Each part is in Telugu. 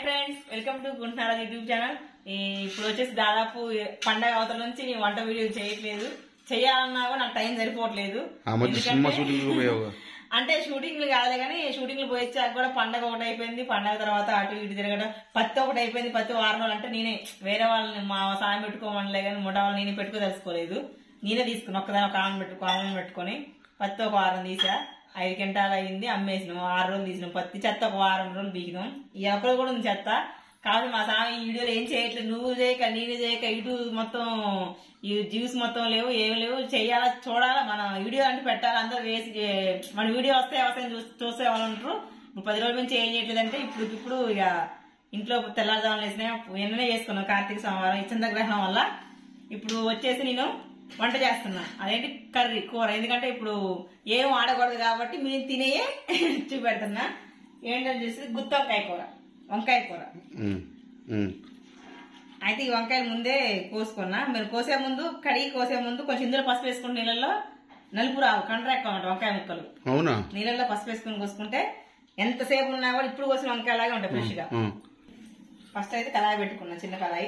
ఫ్రెండ్స్ వెల్కమ్ టు గుంటున్నారా యూట్యూబ్ ఛానల్ ఈ ఇప్పుడు వచ్చేసి దాదాపు పండగ అవతల నుంచి నేను వంట వీడియో చేయట్లేదు చేయాలన్నా కూడా నాకు టైం సరిపోవట్లేదు ఆ మధ్య ఎందుకంటే- సినిమా షూటింగ్ పోయావు అంటే షూటింగ్లు కాదులే కానీ షూటింగ్లు పోయిచ్చాక కూడా పండగ ఒకటి అయిపోయింది పండగ తర్వాత అటు ఇటు తిరగడం పత్తి ఒకటి అయిపోయింది పత్తి వారం రోజులు అంటే నేనే వేరే వాళ్ళని మా సాయం పెట్టుకోమనిలే కానీ ముఠా వాళ్ళు నేనే పెట్టుకో తెలుసుకోలేదు నేనే తీసుకుని ఒక్కదాని ఒక ఆమె పెట్టుకో ఆమె పెట్టుకొని పత్తి ఒక వారం తీసా ఐదు గంటలు అయింది అమ్మేసినాం ఆరు రోజులు తీసినాం పత్తి చెత్త ఒక వారం రోజులు బీకినాం ఈ ఒక్కరు కూడా ఉంది చెత్త కాబట్టి మా సామి ఈ వీడియోలో ఏం చేయట్లేదు నువ్వు చేయక నేను చేయక ఇటు మొత్తం ఈ జ్యూస్ మొత్తం లేవు ఏం లేవు చేయాలా చూడాలా మన వీడియో అంటే పెట్టాలి అందరూ వేసి చే- మన వీడియో వస్తే వస్తాయి చూసి చూసే వాళ్ళు ఉంటారు ఇప్పుడు పది రోజుల నుంచి ఏం చేయట్లేదంటే ఇప్పుడు ఇప్పుడు ఇక ఇంట్లో తెల్లారుజామున వేసిన నిన్ననే చేసుకున్నాం కార్తీక సోమవారం ఈ చంద్రగ్రహణం వల్ల ఇప్పుడు వచ్చేసి నేను వంట చేస్తున్నా అదేంటి కర్రీ కూర ఎందుకంటే ఇప్పుడు ఏం ఆడకూడదు కాబట్టి మీరు తినేయే చూపెడుతున్నా ఏంటని చూసి గుత్తి వంకాయ కూర వంకాయ కూర ఉమ్, ఉమ్. అయితే ఈ వంకాయలు ముందే కోసుకున్నా మీరు కోసే ముందు కడిగి కోసే ముందు కొంచెం ఇందులో పసుపు వేసుకుని నీళ్ళల్లో నలుపు రావు కండ్ర ఎక్కువ అన్నమాట వంకాయ ముక్కలు అవునా నీళ్ళల్లో పసుపు వేసుకుని కోసుకుంటే ఎంతసేపు ఉన్నా కూడా ఇప్పుడు కోసిన వంకాయ లాగా ఉంటాయి ఫ్రెష్ గా ఉమ్. ఫస్ట్ అయితే కళాయి పెట్టుకున్నా చిన్న కళాయి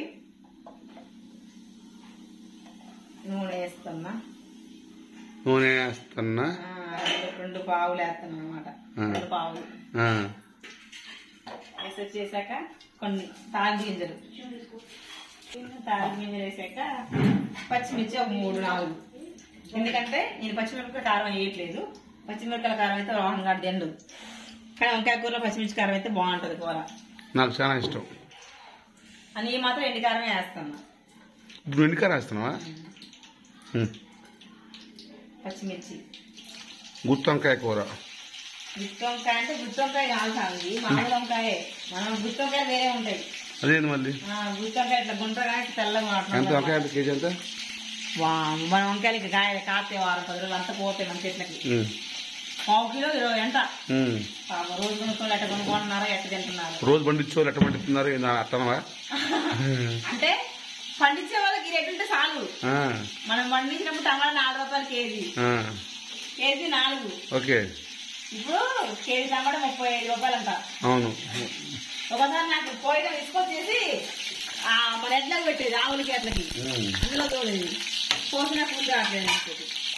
నూనె వేస్తున్నా నూనె వేస్తున్నా ఆ, రెండు- రెండు పావులు వేస్తున్నా అనమాట ఆ. రెండు పావులు ఆ, వేసి వచ్చేసాక కొన్ని తాగి గింజలు తాగి గింజలు వేసాక పచ్చిమిర్చి ఒక మూడు నాలుగు ఎందుకంటే నేను పచ్చిమిరపకాయ కారం వేయట్లేదు పచ్చిమిరపకాయల కారం అయితే రోహన్ గారి తిండు కానీ వంకాయ కూరలో పచ్చిమిర్చి కారం అయితే బాగుంటది కూర నాకు చాలా ఇష్టం అని ఈ మాత్రం ఎండి కారమే వేస్తాను ఇప్పుడు ఎండికాయ వేస్తున్నావా ఉమ్. పచ్చిమిర్చి గుత్తి వంకాయ కూర గుత్తి వంకాయ అంటే గుత్తి వంకాయ కాదు సాంగి మామూలు వంకాయే మనం గుత్తి వంకాయ వేరే ఉంటాయి అదేంటి మళ్ళీ ఆ, గుత్తి వంకాయ ఇట్లా గుండ్రగా ఇట్లా తెల్లగా ఎంత మాట్లాడుతున్నాం వంకాయ ఎంత కేజీ ఎంత వామ్, మన వంకాయలు ఇక కాయ కాస్తే వారం పది రోజులు అంతా పోతాయి మన చెట్లకి ఉమ్, పావు కిలో ఇరవై ఎంత ఉమ్. పాపం రోజు కొనుక్కొని ఎట్ట కొనుక్కుంటున్నారో ఎట్ట తింటున్నారు రోజు పండించో ఎట్ట పండిస్తున్నారు ఏంది అట్టనవా అంటే పండించే వాళ్ళకి ఈ రేటు ఉంటే చాలు ఆ, మనం పండించినప్పుడు టమాటా నాలుగు రూపాయలు కేజీ ఆ, కేజీ నాలుగు ఓకే ఇప్పుడు కేజీ టమాటా ముప్పై ఐదు రూపాయలంట అవును ఒకసారి నాకు పోయిన తీసుకొచ్చేసి ఆ మన ఎడ్లకు పెట్టేది ఆవులకి ఎట్లకి ఉమ్. అందులో తోడేది పోసిన పూలు రావట్లేదు నాకు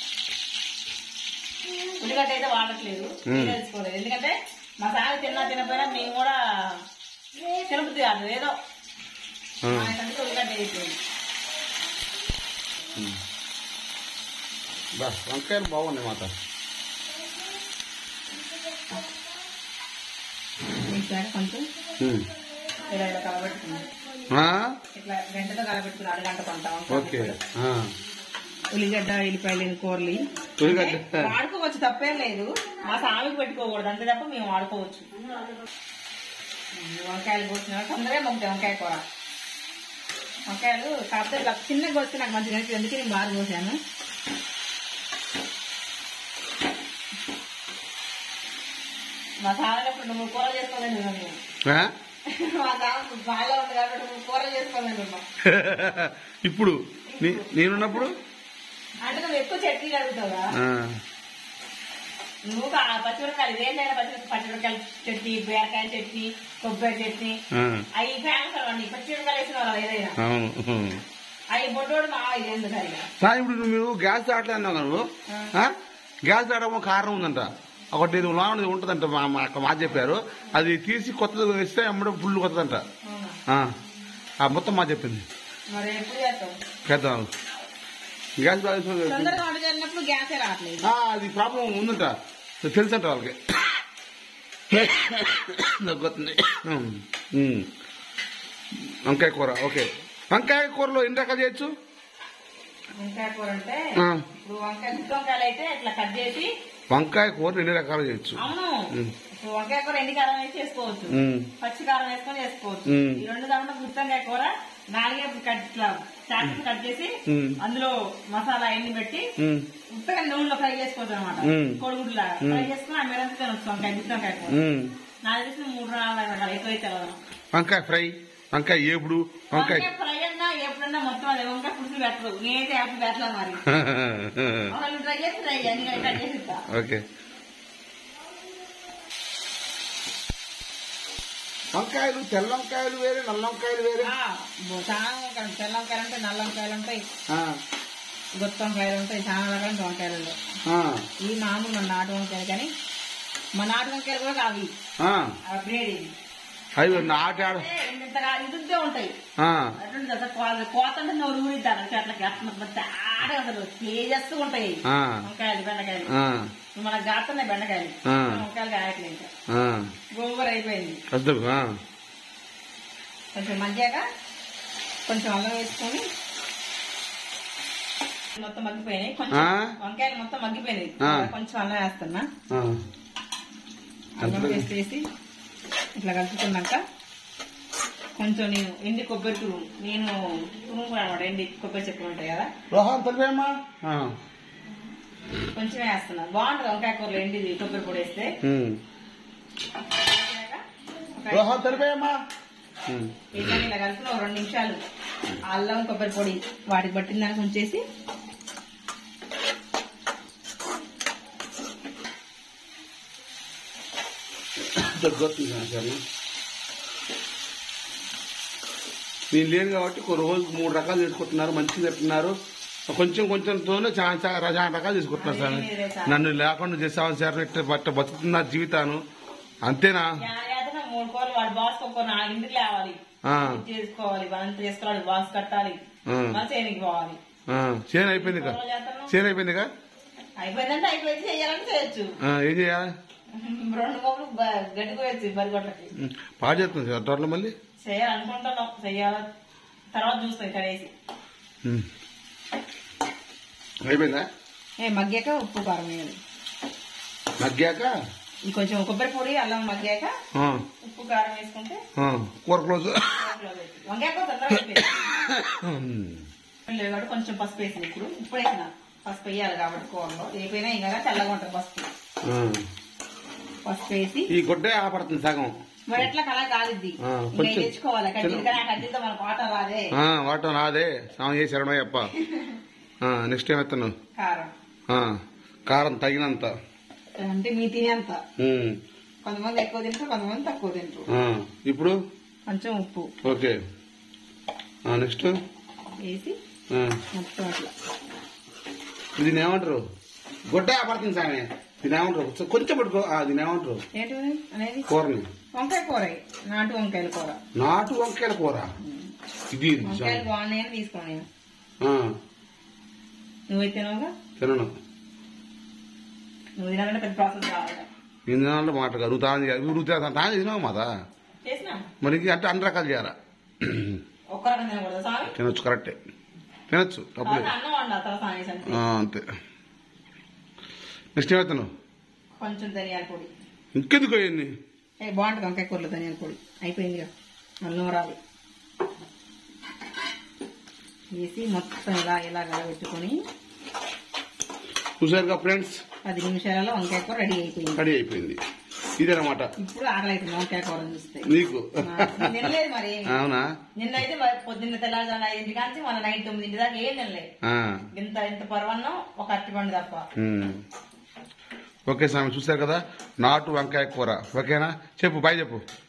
ఉల్లిగడ్డ అయితే వాడట్లేదు మ్మ్. తెలుసుకోలేదు ఎందుకంటే మా సార్ తిన్నా తినపోయినా మేము కూడా తినబుద్ధి కాదు ఏదో ఆ, మనకంటే ఉల్లిగడ్డ అయిపోయింది బా వంకాయలు బాగున్నాయి మాట ఇక్కడ కొంచెం ఉమ్. ఇలా ఇలా కలబెట్టుకున్నాం ఆ, ఇట్లా గంటతో కలబెట్టుకున్నాం అరగంట కొంట ఓకే ఆ, ఉల్లిగడ్డ ఎల్లిపాయలు కూరలు ఉల్లిగడ్డ. అంటే వాడుకోవచ్చు తప్పేం లేదు మా సామికి పెట్టుకోకూడదు అంతే తప్ప మేము వాడుకోవచ్చు వంకాయలు కోసిన తొందరగా మొక్కుతాయి వంకాయ కూర వంకాయలు కాకపోతే ఇలా చిన్నగా కోస్తే నాకు మంచిగా నచ్చింది అందుకే నేను బాగా కోసాను మా సామెప్పుడు నువ్వు కూర చేసుకోలేదు మేము ఆ? మా సామె బాగా ఉంది కాబట్టి నువ్వు కూర చేసుకోలేదు ఇప్పుడు నీ- నేనున్నప్పుడు అంటే నువ్వు ఎక్కువ చట్నీలు అడుగుతావా ఆ, నువ్వు కా- పచ్చిమిరపకాయలు ఇదేంటైనా పచ్చి పచ్చిమిరపకాయల చట్నీ బీరకాయ చట్నీ కొబ్బరి చట్నీ ఆ, అవి ఫేమస్ అవ్వండి పచ్చిమిరపకాయలు వేసిన వాళ్ళు ఏదైనా అవును ఉమ్. అవి బొడ్డోడు మా ఇది ఎందుకు సరిగా నా ఇప్పుడు నువ్వు గ్యాస్ దాటలే అన్నావు కదా నువ్వు ఆ? గ్యాస్ దాటమో కారణం ఉందంట ఒకటి నువ్వు లోనది ఉంటుందంట మా మా అక్క మా చెప్పారు అది తీసి కొత్తది వేస్తే అమ్మడం ఫుల్ కొత్తదంట అవునా? ఆ. ఆ మొత్తం మా చెప్పింది మరి ఎప్పుడు చేస్తావు చేద్దాం గ్యాస్ బాగా తొందరగా వంట చేసినప్పుడు గ్యాసే రావట్లేదు ఆ, అది ప్రాబ్లం ఉందంట తెలుసంట వాళ్ళకి దగ్గుతుంది ఉమ్. ఉమ్. వంకాయ కూర ఓకే వంకాయ కూరలో ఎన్ని రకాలు చేయొచ్చు వంకాయ కూర అంటే ఆ. ఇప్పుడు వంకాయ గుత్తి వంకాయలు అయితే ఇట్లా కట్ చేసి వంకాయ కూర ఎన్ని రకాలు చేయొచ్చు అవును ఉమ్. ఇప్పుడు వంకాయ కూర ఎండి కారం వేసి చేసుకోవచ్చు ఉమ్. పచ్చి కారం వేసుకొని చేసుకోవచ్చు మ్మ్. ఈ రెండు కాకుండా గుత్తొంకాయ కూర నాలుగే కట్ ఇట్లా చాకులు కట్ చేసి మ్మ్. అందులో మసాలా ఎండి పెట్టి ఉమ్. ఉత్తగా నూనెలో ఫ్రై చేసుకోవచ్చు అనమాట మ్మ్. కొడుగుడ్లా ఫ్రై చేసుకుని ఆ మెరంత తినొచ్చు వంకాయ గుత్తొంకాయ కూర ఉమ్. నాకు తెలిసిన మూడు నాలుగు రకాలు ఎక్కువ తెలవదు వంకాయ ఫ్రై వంకాయ ఏపుడు వంకాయ వంకాయ ఫ్రై అన్నా ఎప్పుడన్నా మొత్తం అదే వంకాయ పులుసు పెట్టరు నేనైతే యాప్ పెట్టలేదు మరి వాళ్ళు ట్రై చేసి ట్రై చేయండి నేను కట్ చేసి ఇస్తా ఓకే వంకాయలు తెల్ల వంకాయలు వేరే నల్ల వంకాయలు వేరే ఆ, బో- చాలా వంకాయలు తెల్ల వంకాయలు ఉంటాయి నల్ల వంకాయలు ఉంటాయి ఆ, గుత్త వంకాయలు ఉంటాయి చాలా రకాల వంకాయలు ఆ, ఈ మామూలు మన నాటు వంకాయలు కానీ మా నాటు వంకాయలు కూడా కావు ఇవి. ఆ. ఆ బ్రేడ్ ఇది అవి నాటాడ ఇంతగా ఇంతే ఉంటాయి ఆ, అటువంటి అసలు కో- కోత అంటే నోరు ఊరిద్దారు చెట్లకి అట్లా చాలా అసలు తేజస్సు ఉంటాయి ఆ, వంకాయలు బెండకాయలు ఆ, మనకు కాస్తున్నాయి బెండకాయలు ఆ. వంకాయలు కాయట్లేదు ఇంకా ఆ. గోంగూర అయిపోయింది అర్థం ఆ. కొంచెం మగ్గాక కొంచెం అల్లం వేసుకొని మొత్తం మగ్గిపోయినాయి కొంచెం ఆ? వంకాయలు మొత్తం మగ్గిపోయినాయి ఆ. కొంచెం అల్లం వేస్తున్నా ఆ. అల్లం అంతే. పేస్ట్ వేసి ఇట్లా కలుపుకున్నాక కొంచెం నేను ఎండి కొబ్బరి తురుము నేను తురుము అనమాట ఎండి కొబ్బరి చెప్పులు ఉంటాయి కదా రోహన్ తెలివేమ్మా ఆ. కొంచెం వేస్తున్నా బాగుంటుంది వంకాయ కూరలో ఎండి కొబ్బరి పొడి వేస్తే ఉమ్. ఒక రోహన్ తెలివేమ్మా ఉమ్. ఇట్లా ఇలా కలిపి ఒక రెండు నిమిషాలు అల్లం కొబ్బరి పొడి వాటికి పట్టిన దానికి ఉంచేసి దగ్గొస్తుంది సరే నేను లేను కాబట్టి ఒక రోజుకు మూడు రకాలు చేసుకుంటున్నారు మంచిగా చెప్తున్నారు కొంచెం కొంచెంతోనే చాలా చాలా చాలా రకాలు చేసుకుంటున్నారు సార్ నన్ను లేకుండా చేసామని సార్ ఇట్ట బట్ట బతుకుతున్నారు జీవితాను అంతేనా ఏదైనా మూడు కూరలు వాడు బాక్స్ ఒక్కో నాలుగు ఇంటికి లేవాలి ఆ, ఇది చేసుకోవాలి వంట చేసుకోవాలి బాక్స్ కట్టాలి ఆ, మళ్ళీ చేయనికి పోవాలి ఆ. చేను అయిపోయిందిగా కూరలు చేస్తాను చేను అయిపోయిందిగా అయిపోయిందంటే అయిపోయింది చేయాలంటే చేయొచ్చు ఆ, ఏం చేయాలి రెండు మొక్కలు బ- గడ్డి కోయచ్చు బరిగొట్టకి ఉమ్. పాడు చేస్తుంది సార్ తోటలో మళ్ళీ చేయాలనుకుంటున్నాం చెయ్యాల తర్వాత చూస్తాం కడేసి ఉమ్. అయిపోయిందా ఏ మగ్గాక ఉప్పు కారం వేయాలి మగ్గాక ఈ కొంచెం కొబ్బరి పొడి అల్లం మగ్గాక ఆ, ఉప్పు కారం వేసుకుంటే ఆ. కూర క్లోజ్ వంకాయ కూర తొందరగా అయిపోయింది. ఉమ్. లేదు కాబట్టి కొంచెం పసుపు వేసింది ఇప్పుడు ఇప్పుడు వేసిన పసుపు వేయాలి కాబట్టి కూరలో ఏపైనా ఇంకా చల్లగా ఉంటుంది పసుపు ఆ. పసుపు వేసి ఈ గుడ్డే ఆపడుతుంది సగం మరి ఎట్లా కళ కాలిద్ది ఆ, ఇంకా కొంచెం- ఇది తెచ్చుకోవాలి కడ్డీలు కానీ ఆ కడ్డీలతో మన పాట రాదే ఆ, వాటం నాదే స్నానం చేసి ఎరడమే అప్ప నెక్స్ట్ ఏం ఎత్తాను కారం ఆ, కారం తగినంత అంటే మీ తినేంత ఉమ్. కొంతమంది ఎక్కువ తింటారు కొంతమంది తక్కువ తింటారు ఆ, ఇప్పుడు కొంచెం ఉప్పు ఓకే నెక్స్ట్ వేసి మొత్తం అట్లా దీని ఏమంటారు గుడ్డ ఆపడుతుంది సామె దీని ఏమంటారు సో కొంచెం పట్టుకో ఆ, దీని ఏమంటారు ఏంటి అనేది కూరని వంకాయ కూర నాటు వంకాయల కూర నాటు వంకాయల కూర ఇది ఇది వంకాయలు సామె. బాగున్నాయని తీసుకోండి నేను ఆ, నువ్వైతే తినవుగా తినను నువ్వు తినాలంటే పెద్ద ప్రాసెస్ కావాలి నేను తినాలంటే మాట కాదు నువ్వు తాను చేయాలి నువ్వు తా- తాను తినవు మాదా చేసినా మరి ఇంక అంటే అన్ని రకాలు చేయాలా ఒక్క రకం తినకూడదు స్వామి తినొచ్చు కరెక్టే తినొచ్చు తప్పలేదు తర్వాత అన్నం వండాలి తర్వాత స్వామి సంతి ఆ, అంతే నెక్స్ట్ ఏమవుతాను కొంచెం ధనియాల పొడి ఇంకెందుకు అయ్యింది ఏ బాగుంటుంది వంకాయ కూరలో ధనియాల పొడి అయిపోయిందిగా నల్లూరాలి వేసి మొత్తం ఇలా ఇలా పెట్టుకొని చూసారుగా ఫ్రెండ్స్ పది నిమిషాలలో వంకాయ కూర రెడీ అయిపోయింది రెడీ అయిపోయింది ఇదనమాట ఇప్పుడు ఆకలి అవుతుంది వంకాయ కూర చూస్తే నీకు నాకు తినలేదు మరి అవునా నిన్నైతే మరి పొద్దున్న తెల్లారుజామున ఐదింటి కాంచి మన నైట్ తొమ్మిదింటి దాకా ఏం తినలేదు ఆ, ఇంత ఇంత పరవన్నం ఒక అరటిపండు తప్ప ఉమ్. ఓకే స్వామి చూసారు కదా నాటు వంకాయ కూర ఓకేనా చెప్పు బాయ్ చెప్పు